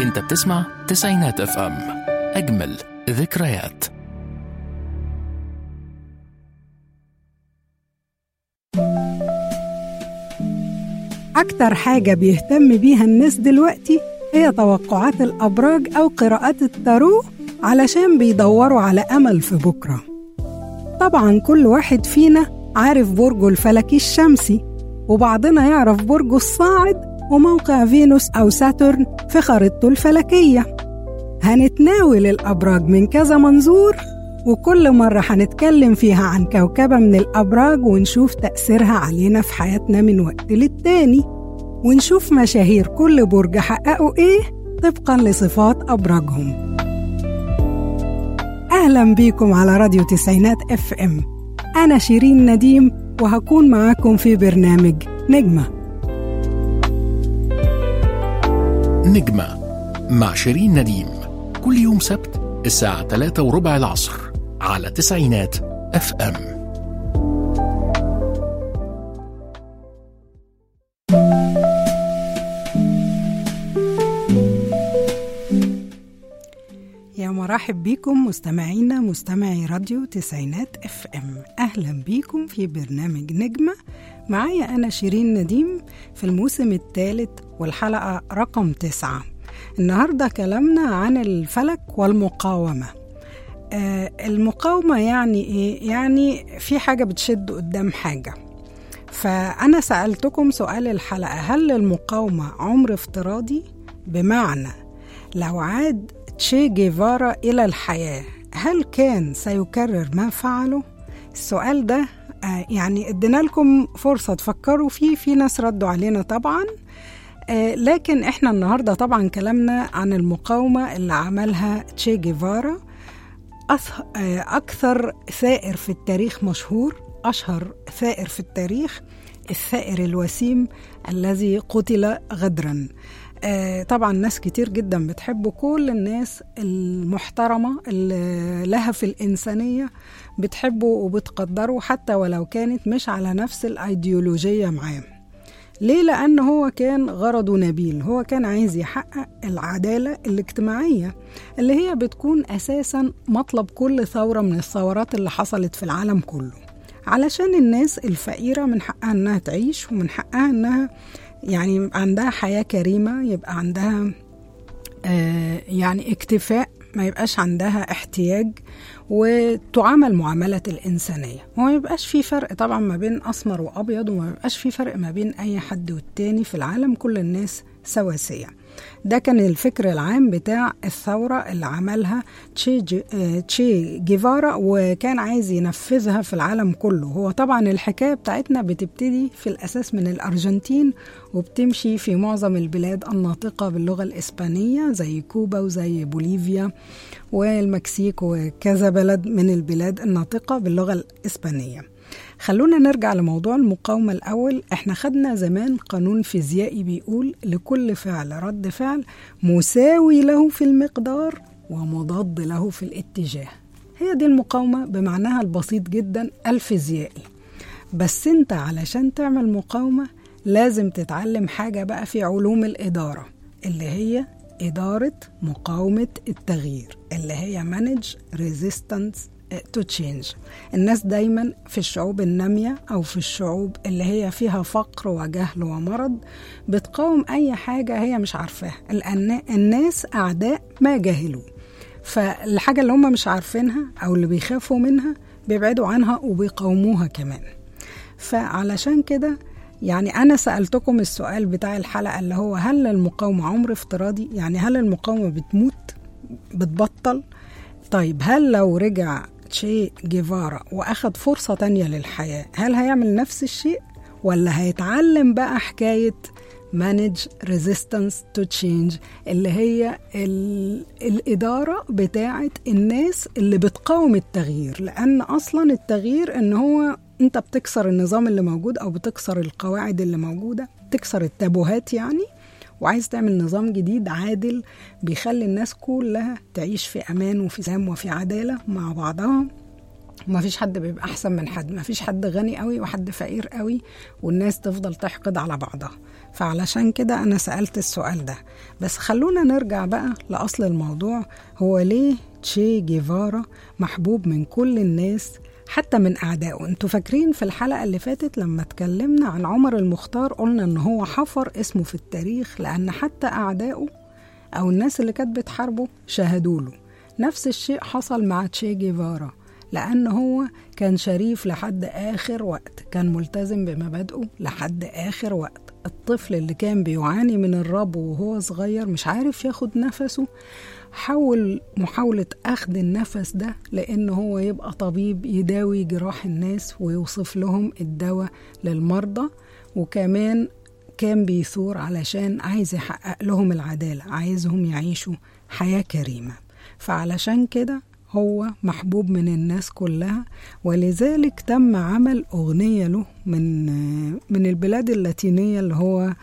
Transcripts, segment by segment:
انت بتسمع تسعينات اف ام اجمل ذكريات أكتر حاجة بيهتم بيها الناس دلوقتي هي توقعات الأبراج أو قراءات التارو علشان بيدوروا على أمل في بكرة طبعا كل واحد فينا عارف برجه الفلكي الشمسي وبعضنا يعرف برجه الصاعد وموقع فينوس أو ساترن في خريطته الفلكية هنتناول الأبراج من كذا منظور وكل مرة هنتكلم فيها عن كوكبة من الأبراج ونشوف تأثيرها علينا في حياتنا من وقت للتاني ونشوف مشاهير كل برج حققوا إيه طبقا لصفات أبراجهم أهلا بيكم على راديو تسعينات اف ام أنا شيرين نديم وهكون معاكم في برنامج نجمة نجمة مع شيرين نديم كل يوم سبت الساعة 3 وربع العصر على تسعينات اف ام يا مرحب بيكم مستمعينا مستمعي راديو تسعينات اف ام اهلا بيكم في برنامج نجمة معايا انا شيرين نديم في الموسم الثالث والحلقة رقم تسعة النهاردة كلامنا عن الفلك والمقاومة آه المقاومة يعني ايه؟ يعني في حاجة بتشد قدام حاجة فأنا سألتكم سؤال الحلقة هل المقاومة عمر افتراضي؟ بمعنى لو عاد تشي جيفارا إلى الحياة هل كان سيكرر ما فعله؟ السؤال ده آه يعني ادينا لكم فرصة تفكروا فيه في ناس ردوا علينا طبعا آه لكن احنا النهاردة طبعا كلامنا عن المقاومة اللي عملها تشي جيفارا أث- آه أكثر ثائر في التاريخ مشهور أشهر ثائر في التاريخ الثائر الوسيم الذي قتل غدرا آه، طبعا ناس كتير جدا بتحبه كل الناس المحترمة اللي لها في الإنسانية بتحبه وبتقدره حتى ولو كانت مش على نفس الأيديولوجية معاه ليه؟ لأن هو كان غرضه نبيل هو كان عايز يحقق العدالة الاجتماعية اللي هي بتكون أساسا مطلب كل ثورة من الثورات اللي حصلت في العالم كله علشان الناس الفقيرة من حقها إنها تعيش ومن حقها إنها يعني يبقى عندها حياة كريمة يبقى عندها آه يعني اكتفاء ما يبقاش عندها احتياج وتعامل معاملة الإنسانية وما يبقاش في فرق طبعا ما بين أسمر وأبيض وما يبقاش في فرق ما بين أي حد والتاني في العالم كل الناس سواسية ده كان الفكر العام بتاع الثورة اللي عملها تشي, جي آه، تشي جيفارا وكان عايز ينفذها في العالم كله هو طبعا الحكاية بتاعتنا بتبتدي في الأساس من الأرجنتين وبتمشي في معظم البلاد الناطقة باللغة الإسبانية زي كوبا وزي بوليفيا والمكسيك وكذا بلد من البلاد الناطقة باللغة الإسبانية خلونا نرجع لموضوع المقاومة الأول احنا خدنا زمان قانون فيزيائي بيقول لكل فعل رد فعل مساوي له في المقدار ومضاد له في الاتجاه هي دي المقاومة بمعناها البسيط جدا الفيزيائي بس انت علشان تعمل مقاومة لازم تتعلم حاجة بقى في علوم الإدارة اللي هي إدارة مقاومة التغيير اللي هي manage resistance to change الناس دايما في الشعوب النامية أو في الشعوب اللي هي فيها فقر وجهل ومرض بتقاوم أي حاجة هي مش عارفاها لأن الناس أعداء ما جهلوا فالحاجة اللي هم مش عارفينها أو اللي بيخافوا منها بيبعدوا عنها وبيقاوموها كمان فعلشان كده يعني أنا سألتكم السؤال بتاع الحلقة اللي هو هل المقاومة عمر افتراضي؟ يعني هل المقاومة بتموت؟ بتبطل؟ طيب هل لو رجع تشي جيفارا واخد فرصة تانية للحياة هل هيعمل نفس الشيء ولا هيتعلم بقى حكاية manage resistance to change اللي هي ال... الإدارة بتاعة الناس اللي بتقاوم التغيير لأن أصلا التغيير إن هو أنت بتكسر النظام اللي موجود أو بتكسر القواعد اللي موجودة تكسر التابوهات يعني وعايز تعمل نظام جديد عادل بيخلي الناس كلها تعيش في امان وفي سلام وفي عداله مع بعضها ومفيش حد بيبقى احسن من حد مفيش حد غني قوي وحد فقير قوي والناس تفضل تحقد على بعضها فعلشان كده انا سالت السؤال ده بس خلونا نرجع بقى لاصل الموضوع هو ليه تشي جيفارا محبوب من كل الناس حتى من اعدائه انتوا فاكرين في الحلقه اللي فاتت لما اتكلمنا عن عمر المختار قلنا ان هو حفر اسمه في التاريخ لان حتى اعدائه او الناس اللي كانت بتحاربه شهدوا له نفس الشيء حصل مع تشي جيفارا لأن هو كان شريف لحد آخر وقت كان ملتزم بمبادئه لحد آخر وقت الطفل اللي كان بيعاني من الربو وهو صغير مش عارف ياخد نفسه حول محاولة أخذ النفس ده لأن هو يبقى طبيب يداوي جراح الناس ويوصف لهم الدواء للمرضى وكمان كان بيثور علشان عايز يحقق لهم العدالة عايزهم يعيشوا حياة كريمة فعلشان كده هو محبوب من الناس كلها ولذلك تم عمل أغنية له من من البلاد اللاتينية اللي هو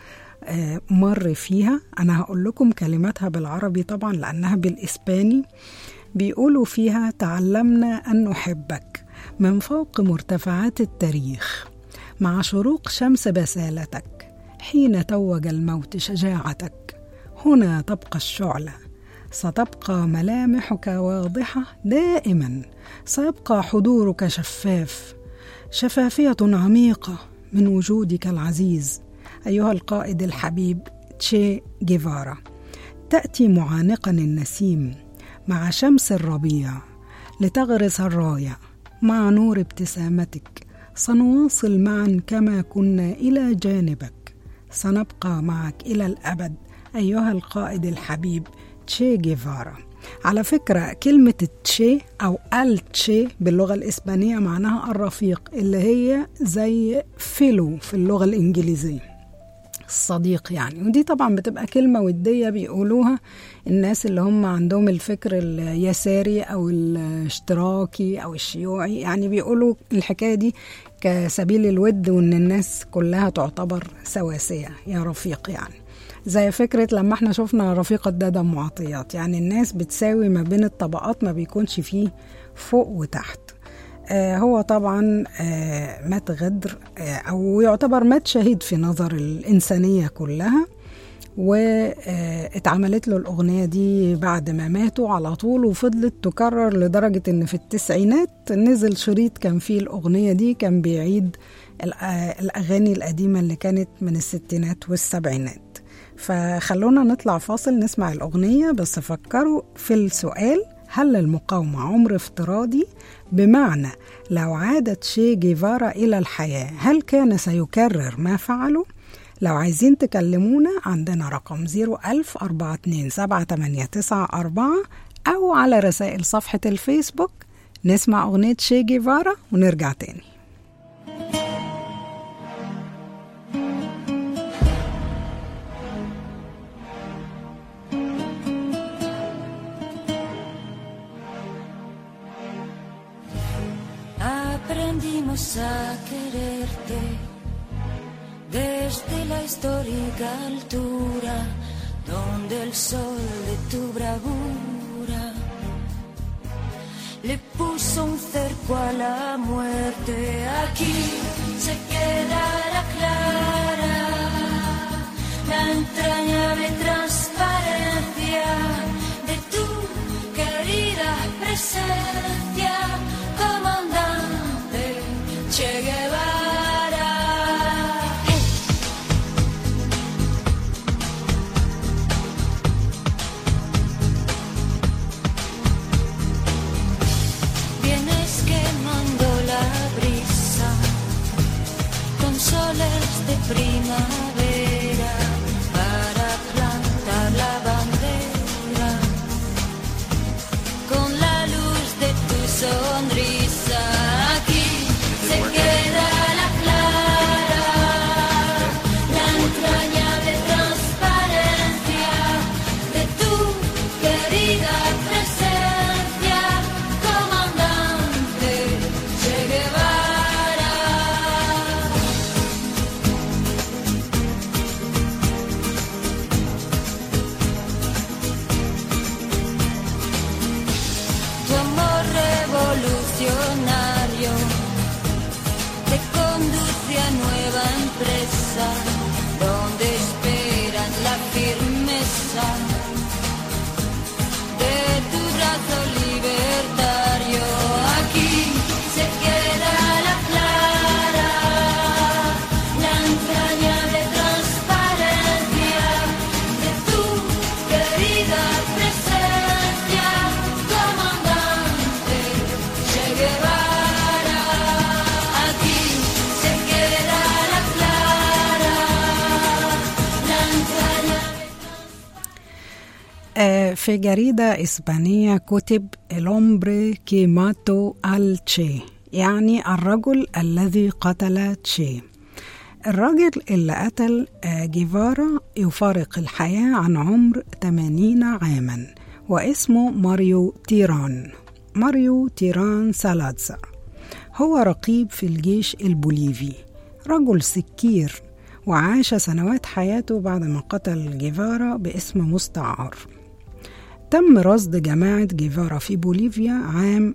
مر فيها أنا هقول لكم كلماتها بالعربي طبعا لأنها بالإسباني بيقولوا فيها تعلمنا أن نحبك من فوق مرتفعات التاريخ مع شروق شمس بسالتك حين توج الموت شجاعتك هنا تبقى الشعله ستبقى ملامحك واضحه دائما سيبقى حضورك شفاف شفافيه عميقه من وجودك العزيز ايها القائد الحبيب تشي جيفارا تاتي معانقا النسيم مع شمس الربيع لتغرس الرايه مع نور ابتسامتك سنواصل معا كما كنا الى جانبك سنبقى معك الى الابد ايها القائد الحبيب تشي جيفارا على فكرة كلمة تشي أو التشي باللغة الإسبانية معناها الرفيق اللي هي زي فيلو في اللغة الإنجليزية الصديق يعني ودي طبعا بتبقى كلمة ودية بيقولوها الناس اللي هم عندهم الفكر اليساري أو الاشتراكي أو الشيوعي يعني بيقولوا الحكاية دي كسبيل الود وإن الناس كلها تعتبر سواسية يا رفيق يعني زي فكرة لما احنا شفنا رفيقة دادا معطيات يعني الناس بتساوي ما بين الطبقات ما بيكونش فيه فوق وتحت آه هو طبعا آه مات غدر آه أو يعتبر مات شهيد في نظر الإنسانية كلها واتعملت له الأغنية دي بعد ما ماتوا على طول وفضلت تكرر لدرجة إن في التسعينات نزل شريط كان فيه الأغنية دي كان بيعيد الأغاني القديمة اللي كانت من الستينات والسبعينات فخلونا نطلع فاصل نسمع الأغنية بس فكروا في السؤال هل المقاومة عمر افتراضي بمعنى لو عادت شي جيفارا إلى الحياة هل كان سيكرر ما فعله؟ لو عايزين تكلمونا عندنا رقم 01000 427 أو على رسائل صفحة الفيسبوك نسمع أغنية شي جيفارا ونرجع تاني aprendimos a quererte desde la histórica altura donde el sol de tu bravura le puso un cerco a la muerte. Aquí se quedará clara la entrañable transparencia de tu querida presencia, comandante Che Guevara. Vienes quemando la brisa con soles de primavera fuerza de tu brazo libertario. Aquí se queda la clara, la entrañable transparencia de tu querida presencia, comandante Che Guevara. Aquí se queda la clara, la entrañable آه، في جريدة إسبانية كتب الأمبري كي ماتو al تشي يعني الرجل الذي قتل تشي الراجل اللي قتل آه، جيفارا يفارق الحياة عن عمر 80 عاما واسمه ماريو تيران ماريو تيران سالاتزار هو رقيب في الجيش البوليفي رجل سكير وعاش سنوات حياته بعد ما قتل جيفارا باسم مستعار تم رصد جماعة جيفارا في بوليفيا عام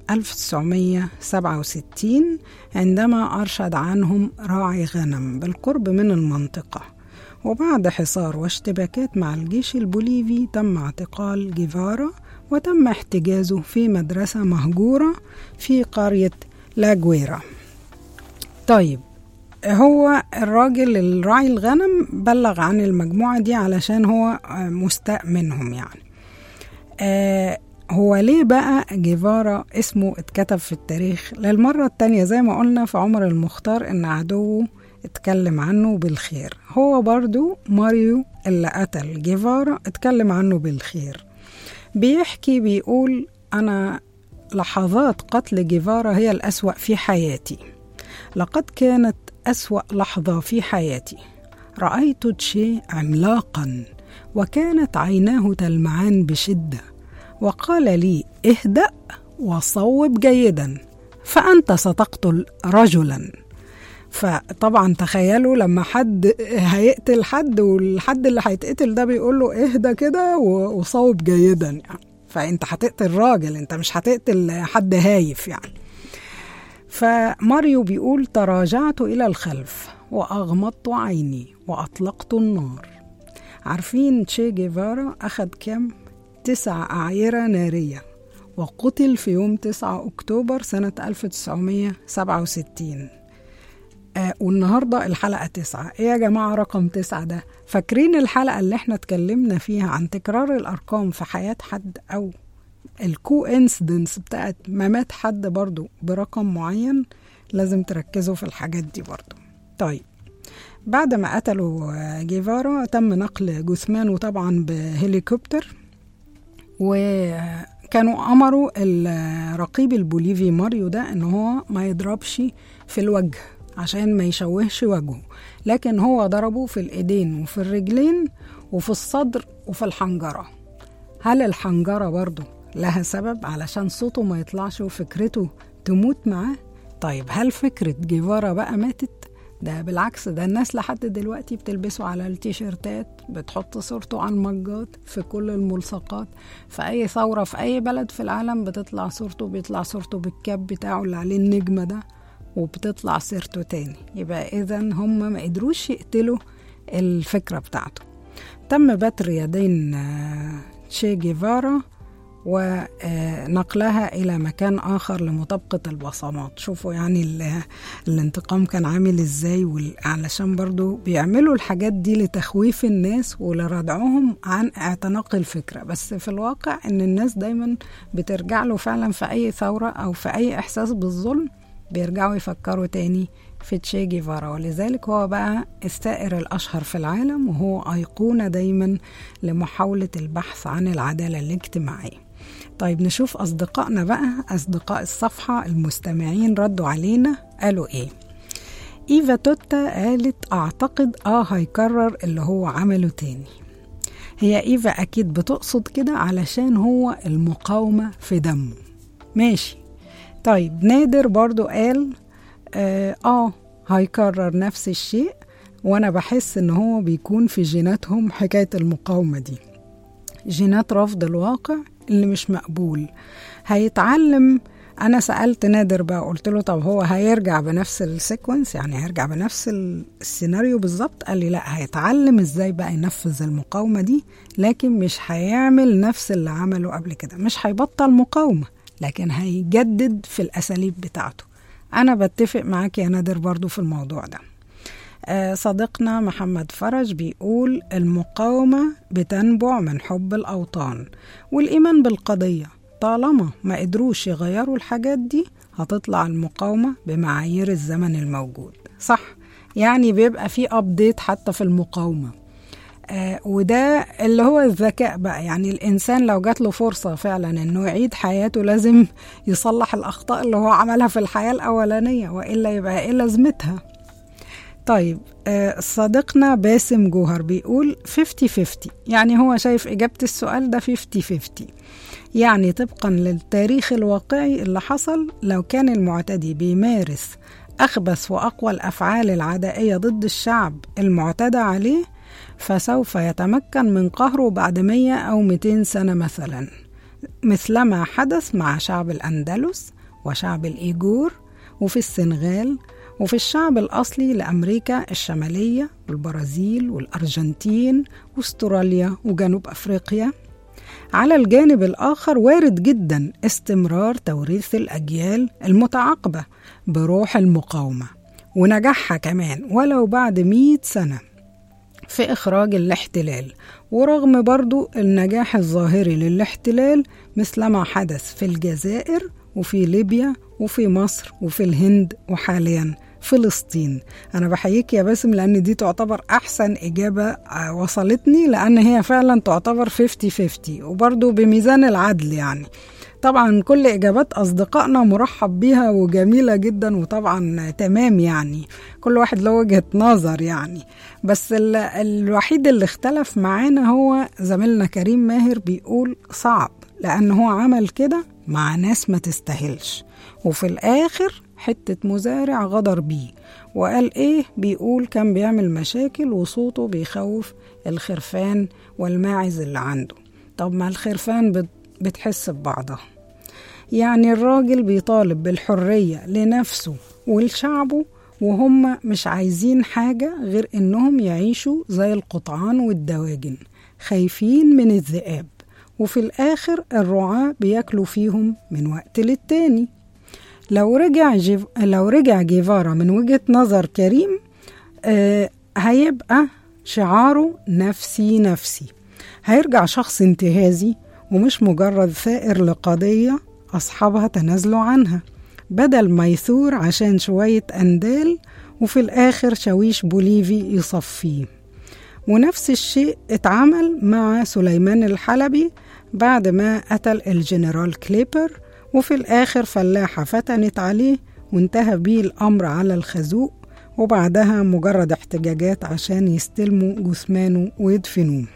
1967 عندما أرشد عنهم راعي غنم بالقرب من المنطقة وبعد حصار واشتباكات مع الجيش البوليفي تم اعتقال جيفارا وتم احتجازه في مدرسة مهجورة في قرية لاجويرا طيب هو الراجل الراعي الغنم بلغ عن المجموعة دي علشان هو آه، مستاء منهم يعني آه هو ليه بقى جيفارا اسمه اتكتب في التاريخ للمرة التانية زي ما قلنا في عمر المختار ان عدوه اتكلم عنه بالخير هو برضو ماريو اللي قتل جيفارا اتكلم عنه بالخير بيحكي بيقول انا لحظات قتل جيفارا هي الأسوأ في حياتي لقد كانت أسوأ لحظة في حياتي رأيت تشي عملاقا وكانت عيناه تلمعان بشدة وقال لي اهدأ وصوب جيدا فأنت ستقتل رجلا فطبعا تخيلوا لما حد هيقتل حد والحد اللي هيتقتل ده بيقول له اهدى كده و- وصوب جيدا يعني فانت هتقتل راجل انت مش هتقتل حد هايف يعني فماريو بيقول تراجعت إلى الخلف وأغمضت عيني وأطلقت النار عارفين تشي جيفارا أخد كام؟ تسع أعيرة نارية وقتل في يوم 9 أكتوبر سنة 1967 آه والنهاردة الحلقة تسعة إيه يا جماعة رقم تسعة ده فاكرين الحلقة اللي احنا اتكلمنا فيها عن تكرار الأرقام في حياة حد أو الكو انسيدنس بتاعت ممات حد برضو برقم معين لازم تركزوا في الحاجات دي برضو طيب بعد ما قتلوا آه، جيفارا تم نقل جثمانه طبعا بهليكوبتر وكانوا أمروا الرقيب البوليفي ماريو ده إن هو ما يضربش في الوجه عشان ما يشوهش وجهه لكن هو ضربه في الإيدين وفي الرجلين وفي الصدر وفي الحنجرة هل الحنجرة برضو لها سبب علشان صوته ما يطلعش وفكرته تموت معاه طيب هل فكرة جيفارا بقى ماتت ده بالعكس ده الناس لحد دلوقتي بتلبسه على التيشيرتات بتحط صورته على المجات في كل الملصقات في اي ثورة في اي بلد في العالم بتطلع صورته بيطلع صورته بالكاب بتاعه اللي عليه النجمة ده وبتطلع سيرته تاني يبقى اذا هم ما قدروش يقتلوا الفكرة بتاعته تم بتر يدين آه، تشي جيفارا ونقلها إلى مكان آخر لمطابقة البصمات شوفوا يعني ال- الانتقام كان عامل إزاي وال- علشان برضو بيعملوا الحاجات دي لتخويف الناس ولردعهم عن اعتناق الفكرة بس في الواقع إن الناس دايما بترجع له فعلا في أي ثورة أو في أي إحساس بالظلم بيرجعوا يفكروا تاني في تشي جيفارا ولذلك هو بقى السائر الأشهر في العالم وهو أيقونة دايما لمحاولة البحث عن العدالة الاجتماعية طيب نشوف أصدقائنا بقى أصدقاء الصفحة المستمعين ردوا علينا قالوا إيه إيفا توتا قالت أعتقد آه هيكرر اللي هو عمله تاني هي إيفا أكيد بتقصد كده علشان هو المقاومة في دمه ماشي طيب نادر برضو قال آه, آه هيكرر نفس الشيء وأنا بحس إن هو بيكون في جيناتهم حكاية المقاومة دي جينات رفض الواقع اللي مش مقبول هيتعلم انا سالت نادر بقى قلت له طب هو هيرجع بنفس السيكونس يعني هيرجع بنفس ال- السيناريو بالظبط قال لي لا هيتعلم ازاي بقى ينفذ المقاومه دي لكن مش هيعمل نفس اللي عمله قبل كده مش هيبطل مقاومه لكن هيجدد في الاساليب بتاعته انا بتفق معاك يا نادر برضو في الموضوع ده آه، صديقنا محمد فرج بيقول المقاومة بتنبع من حب الأوطان والإيمان بالقضية طالما ما قدروش يغيروا الحاجات دي هتطلع المقاومة بمعايير الزمن الموجود صح يعني بيبقى في أبديت حتى في المقاومة آه وده اللي هو الذكاء بقى يعني الإنسان لو جات له فرصة فعلا إنه يعيد حياته لازم يصلح الأخطاء اللي هو عملها في الحياة الأولانية وإلا يبقى إيه لازمتها طيب آه، صديقنا باسم جوهر بيقول 50-50 يعني هو شايف إجابة السؤال ده 50-50 يعني طبقا للتاريخ الواقعي اللي حصل لو كان المعتدي بيمارس أخبث وأقوى الأفعال العدائية ضد الشعب المعتدى عليه فسوف يتمكن من قهره بعد 100 أو 200 سنة مثلا مثلما حدث مع شعب الأندلس وشعب الإيجور وفي السنغال وفي الشعب الأصلي لأمريكا الشمالية والبرازيل والأرجنتين واستراليا وجنوب أفريقيا على الجانب الآخر وارد جدا استمرار توريث الأجيال المتعاقبة بروح المقاومة ونجاحها كمان ولو بعد مئة سنة في إخراج الاحتلال ورغم برضو النجاح الظاهري للاحتلال مثلما حدث في الجزائر وفي ليبيا وفي مصر وفي الهند وحاليا فلسطين أنا بحييك يا باسم لأن دي تعتبر أحسن إجابة آه، وصلتني لأن هي فعلا تعتبر 50-50 وبرضو بميزان العدل يعني طبعا كل إجابات أصدقائنا مرحب بيها وجميلة جدا وطبعا تمام يعني كل واحد له وجهة نظر يعني بس ال- الوحيد اللي اختلف معانا هو زميلنا كريم ماهر بيقول صعب لأن هو عمل كده مع ناس ما تستاهلش وفي الآخر حتة مزارع غدر بيه وقال إيه بيقول كان بيعمل مشاكل وصوته بيخوف الخرفان والماعز اللي عنده طب ما الخرفان بت- بتحس ببعضها يعني الراجل بيطالب بالحرية لنفسه ولشعبه وهم مش عايزين حاجة غير إنهم يعيشوا زي القطعان والدواجن خايفين من الذئاب وفي الآخر الرعاة بياكلوا فيهم من وقت للتاني لو رجع جيف... لو رجع جيفارا من وجهة نظر كريم آه هيبقى شعاره نفسي نفسي هيرجع شخص انتهازي ومش مجرد ثائر لقضية أصحابها تنازلوا عنها بدل ما يثور عشان شوية أندال وفي الآخر شاويش بوليفي يصفيه ونفس الشيء اتعمل مع سليمان الحلبي بعد ما قتل الجنرال كليبر وفي الآخر فلاحة فتنت عليه وانتهى بيه الأمر على الخازوق وبعدها مجرد احتجاجات عشان يستلموا جثمانه ويدفنوه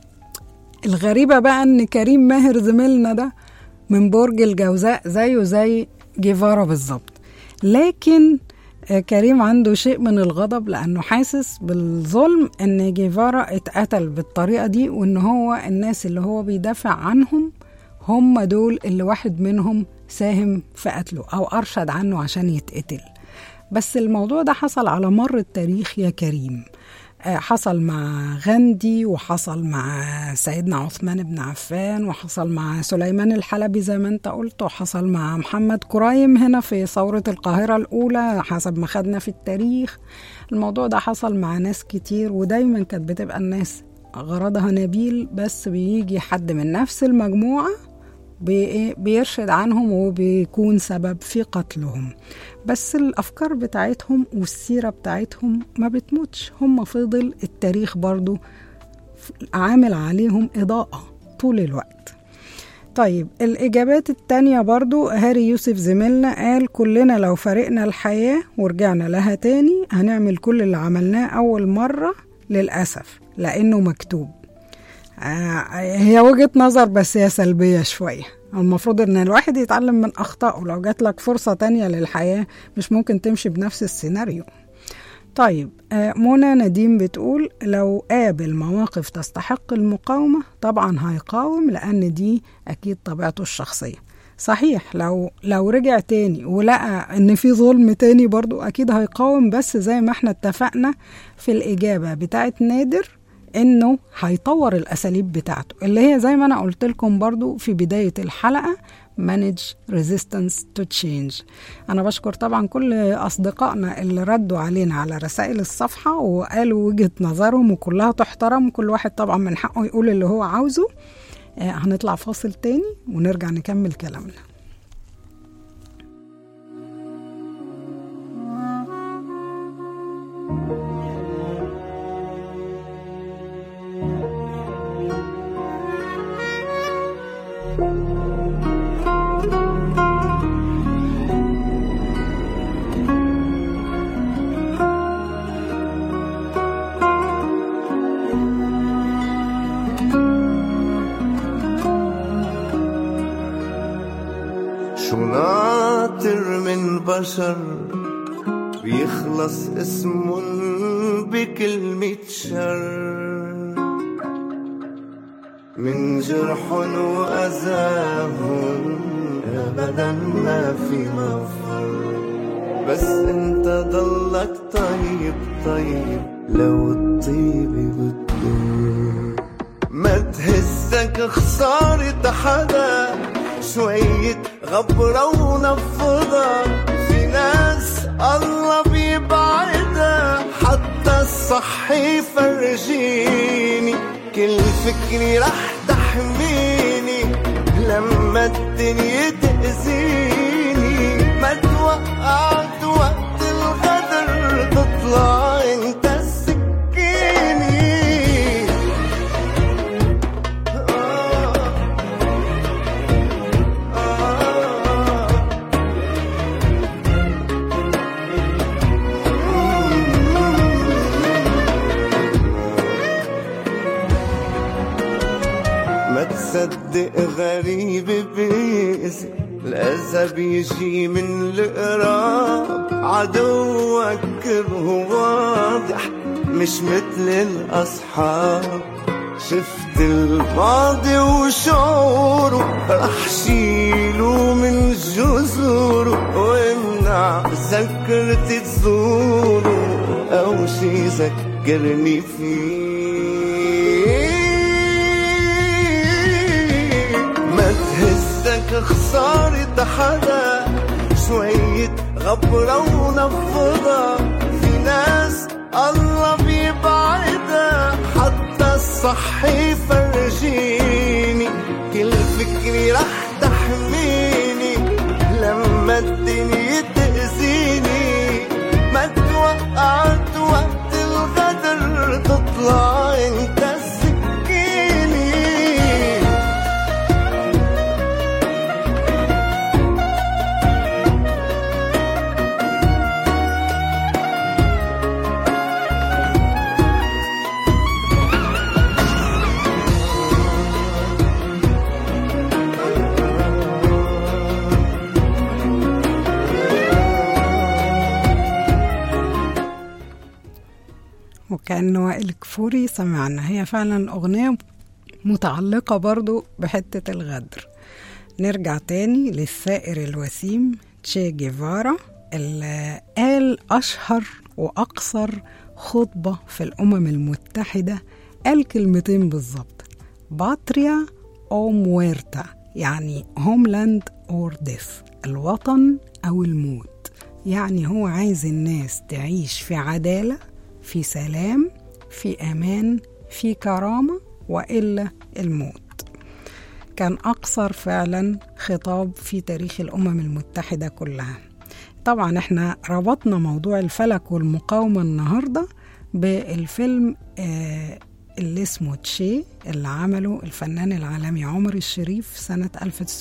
الغريبة بقى إن كريم ماهر زميلنا ده من برج الجوزاء زيه زي جيفارا بالظبط لكن آه، كريم عنده شيء من الغضب لأنه حاسس بالظلم إن جيفارا اتقتل بالطريقة دي وإن هو الناس اللي هو بيدافع عنهم هم دول اللي واحد منهم ساهم في قتله أو أرشد عنه عشان يتقتل بس الموضوع ده حصل على مر التاريخ يا كريم آه، حصل مع غاندي وحصل مع سيدنا عثمان بن عفان وحصل مع سليمان الحلبي زي ما انت قلت وحصل مع محمد كرايم هنا في ثورة القاهرة الأولى حسب ما خدنا في التاريخ الموضوع ده حصل مع ناس كتير ودايما كانت بتبقى الناس غرضها نبيل بس بيجي حد من نفس المجموعة بي- بيرشد عنهم وبيكون سبب في قتلهم بس الأفكار بتاعتهم والسيرة بتاعتهم ما بتموتش هم فضل التاريخ برضو عامل عليهم إضاءة طول الوقت طيب الإجابات التانية برضو هاري يوسف زميلنا قال كلنا لو فرقنا الحياة ورجعنا لها تاني هنعمل كل اللي عملناه أول مرة للأسف لأنه مكتوب آه، هي وجهة نظر بس هي سلبية شوية المفروض ان الواحد يتعلم من اخطائه لو جات لك فرصة تانية للحياة مش ممكن تمشي بنفس السيناريو طيب آه، منى نديم بتقول لو قابل مواقف تستحق المقاومة طبعا هيقاوم لأن دي أكيد طبيعته الشخصية صحيح لو لو رجع تاني ولقى ان في ظلم تاني برضو اكيد هيقاوم بس زي ما احنا اتفقنا في الاجابه بتاعت نادر انه هيطور الاساليب بتاعته اللي هي زي ما انا قلت لكم برضو في بدايه الحلقه manage resistance to change انا بشكر طبعا كل اصدقائنا اللي ردوا علينا على رسائل الصفحه وقالوا وجهه نظرهم وكلها تحترم كل واحد طبعا من حقه يقول اللي هو عاوزه آه، هنطلع فاصل تاني ونرجع نكمل كلامنا شو ناطر من بشر بيخلص اسمن بكلمة شر من جرح وأذاهم أبدا ما في مفر بس انت ضلك طيب طيب لو الطيب بتدوم ما تهزك خسارة حدا شوية غبرة ونفضة في ناس الله بيبعدها حتى الصح يفرجيني كل فكري رح تحميني لما الدنيا تأذيني ما توقعت وقت الغدر تطلع انت السكيني ما تصدق غريب بيأذي الأذى بيجي من القراب عدوك كره واضح مش مثل الأصحاب شفت الماضي وشعوره رح شيله من جذوره وامنع ذكرتي تزوره أو شي ذكرني فيه ما تهزك خسارة حدا شوية غبرة ونفضة في ناس الله بيبعدها حتى الصح يفرجيني كل فكري رح تحميني لما الدنيا تأذيني ما توقعت وقت الغدر تطلع انت السكيني وكان وائل كفوري سمعنا هي فعلا أغنية متعلقة برضو بحتة الغدر نرجع تاني للثائر الوسيم تشي جيفارا اللي قال أشهر وأقصر خطبة في الأمم المتحدة قال كلمتين بالظبط باتريا أو مويرتا يعني هوملاند أور ديث الوطن أو الموت يعني هو عايز الناس تعيش في عدالة في سلام في امان في كرامه والا الموت كان اقصر فعلا خطاب في تاريخ الامم المتحده كلها طبعا احنا ربطنا موضوع الفلك والمقاومه النهارده بالفيلم آه اللي اسمه تشي اللي عمله الفنان العالمي عمر الشريف سنة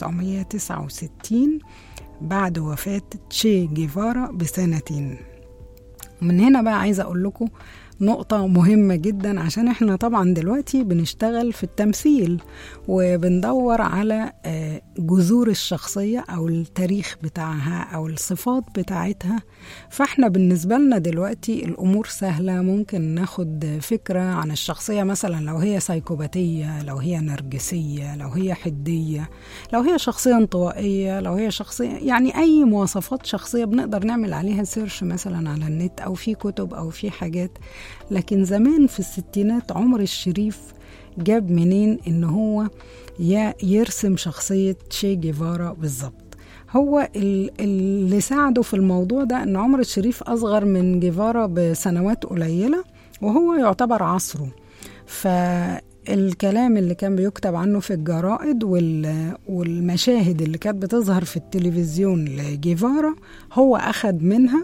1969 بعد وفاة تشي جيفارا بسنتين من هنا بقى عايزة أقول لكم نقطة مهمة جدا عشان احنا طبعا دلوقتي بنشتغل في التمثيل وبندور على آه، جذور الشخصية أو التاريخ بتاعها أو الصفات بتاعتها فاحنا بالنسبة لنا دلوقتي الأمور سهلة ممكن ناخد فكرة عن الشخصية مثلا لو هي سايكوباتية لو هي نرجسية لو هي حدية لو هي شخصية انطوائية لو هي شخصية يعني أي مواصفات شخصية بنقدر نعمل عليها سيرش مثلا على النت أو في كتب أو في حاجات لكن زمان في الستينات عمر الشريف جاب منين إن هو ي- يرسم شخصية شي جيفارا بالظبط هو ال- اللي ساعده في الموضوع ده ان عمر الشريف اصغر من جيفارا بسنوات قليله وهو يعتبر عصره فالكلام اللي كان بيكتب عنه في الجرائد وال- والمشاهد اللي كانت بتظهر في التلفزيون لجيفارا هو أخد منها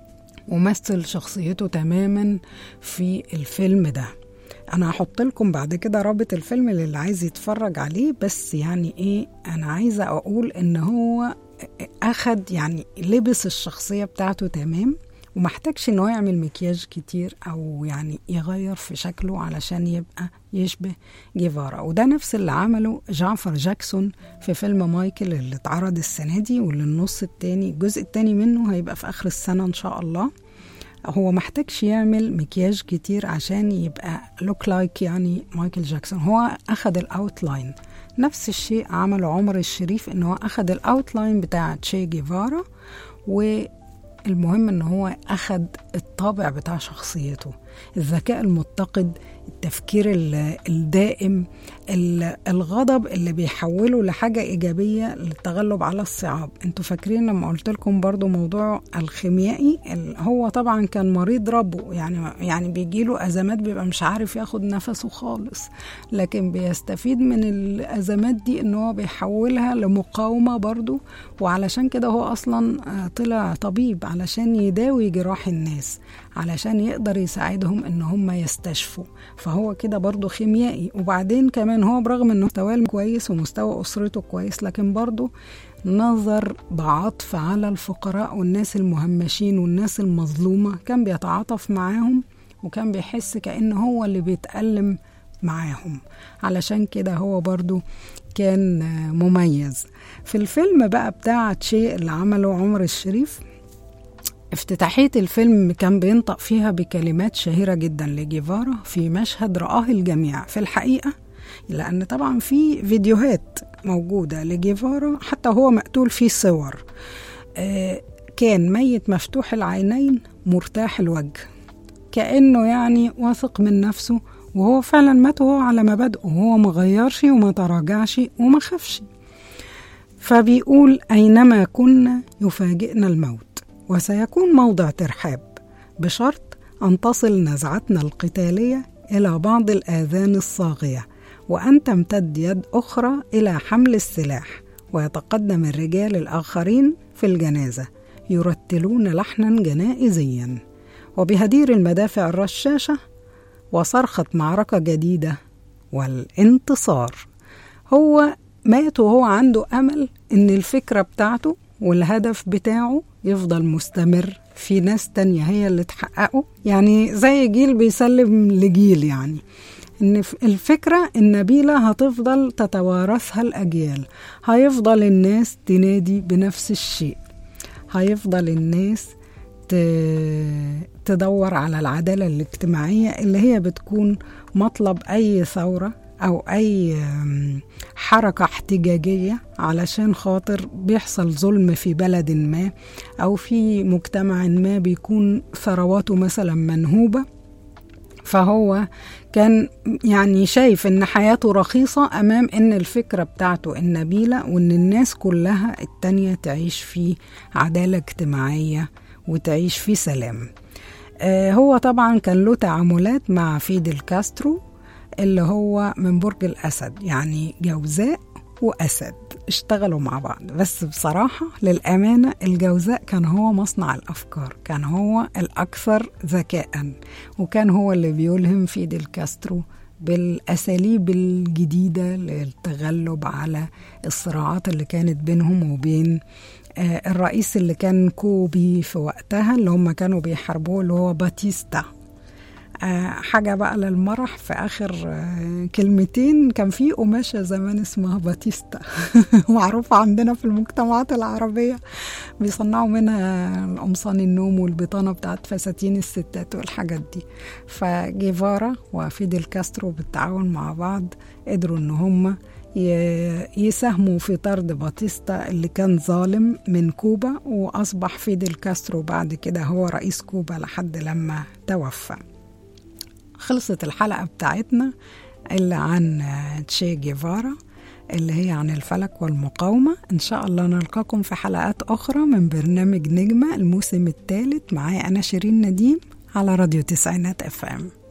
ومثل شخصيته تماما في الفيلم ده انا هحط لكم بعد كده رابط الفيلم للي عايز يتفرج عليه بس يعني ايه انا عايزه اقول ان هو اخد يعني لبس الشخصيه بتاعته تمام ومحتاجش ان هو يعمل مكياج كتير او يعني يغير في شكله علشان يبقى يشبه جيفارا وده نفس اللي عمله جعفر جاكسون في فيلم مايكل اللي اتعرض السنه دي واللي النص التاني الجزء التاني منه هيبقى في اخر السنه ان شاء الله هو محتاجش يعمل مكياج كتير عشان يبقى لوك لايك يعني مايكل جاكسون هو اخد الاوتلاين نفس الشيء عمله عمر الشريف ان هو اخد الاوتلاين بتاع تشي جيفارا والمهم ان هو اخد الطابع بتاع شخصيته الذكاء المتقد التفكير ال- الدائم ال- الغضب اللي بيحوله لحاجة إيجابية للتغلب على الصعاب انتوا فاكرين لما قلت لكم برضو موضوع الخيميائي ال- هو طبعا كان مريض ربو يعني يعني بيجيله أزمات بيبقى مش عارف ياخد نفسه خالص لكن بيستفيد من الأزمات دي ان هو بيحولها لمقاومة برضو وعلشان كده هو أصلا آه، طلع طبيب علشان يداوي جراح الناس علشان يقدر يساعدهم ان هم يستشفوا فهو كده برضو خيميائي وبعدين كمان هو برغم انه مستواه كويس ومستوى اسرته كويس لكن برضو نظر بعطف على الفقراء والناس المهمشين والناس المظلومة كان بيتعاطف معاهم وكان بيحس كأن هو اللي بيتألم معاهم علشان كده هو برضو كان آه، مميز في الفيلم بقى بتاع تشي اللي عمله عمر الشريف افتتاحية الفيلم كان بينطق فيها بكلمات شهيرة جدا لجيفارا في مشهد رآه الجميع في الحقيقة لأن طبعا في فيديوهات موجودة لجيفارا حتى هو مقتول فيه صور آه، كان ميت مفتوح العينين مرتاح الوجه كأنه يعني واثق من نفسه وهو فعلا مات وهو على مبادئه وهو ما غيرش وما تراجعش وما خافش فبيقول أينما كنا يفاجئنا الموت وسيكون موضع ترحاب بشرط أن تصل نزعتنا القتالية إلى بعض الآذان الصاغية وأن تمتد يد أخرى إلى حمل السلاح ويتقدم الرجال الآخرين في الجنازة يرتلون لحنا جنائزيا وبهدير المدافع الرشاشة وصرخة معركة جديدة والانتصار هو مات وهو عنده أمل إن الفكرة بتاعته والهدف بتاعه يفضل مستمر في ناس تانية هي اللي تحققه يعني زي جيل بيسلم لجيل يعني ان ف- الفكرة النبيلة هتفضل تتوارثها الأجيال هيفضل الناس تنادي بنفس الشيء هيفضل الناس ت- تدور على العدالة الاجتماعية اللي هي بتكون مطلب أي ثورة أو أي أم، حركة احتجاجية علشان خاطر بيحصل ظلم في بلد ما أو في مجتمع ما بيكون ثرواته مثلا منهوبة فهو كان يعني شايف ان حياته رخيصة امام ان الفكرة بتاعته النبيلة وان الناس كلها التانية تعيش في عدالة اجتماعية وتعيش في سلام آه هو طبعا كان له تعاملات مع فيدل كاسترو اللي هو من برج الأسد يعني جوزاء وأسد اشتغلوا مع بعض بس بصراحة للأمانة الجوزاء كان هو مصنع الأفكار كان هو الأكثر ذكاء وكان هو اللي بيلهم فيدل كاسترو بالأساليب الجديدة للتغلب على الصراعات اللي كانت بينهم وبين آه، الرئيس اللي كان كوبي في وقتها اللي هم كانوا بيحاربوه اللي هو باتيستا آه، حاجة بقى للمرح في آخر آه، كلمتين كان في قماشة زمان اسمها باتيستا معروفة عندنا في المجتمعات العربية بيصنعوا منها القمصان النوم والبطانة بتاعت فساتين الستات والحاجات دي فجيفارا وفيدل كاسترو بالتعاون مع بعض قدروا ان هم ي- يساهموا في طرد باتيستا اللي كان ظالم من كوبا وأصبح فيدل كاسترو بعد كده هو رئيس كوبا لحد لما توفى خلصت الحلقة بتاعتنا اللي عن تشي جيفارا اللي هي عن الفلك والمقاومة إن شاء الله نلقاكم في حلقات أخرى من برنامج نجمة الموسم الثالث معايا أنا شيرين نديم على راديو تسعينات اف ام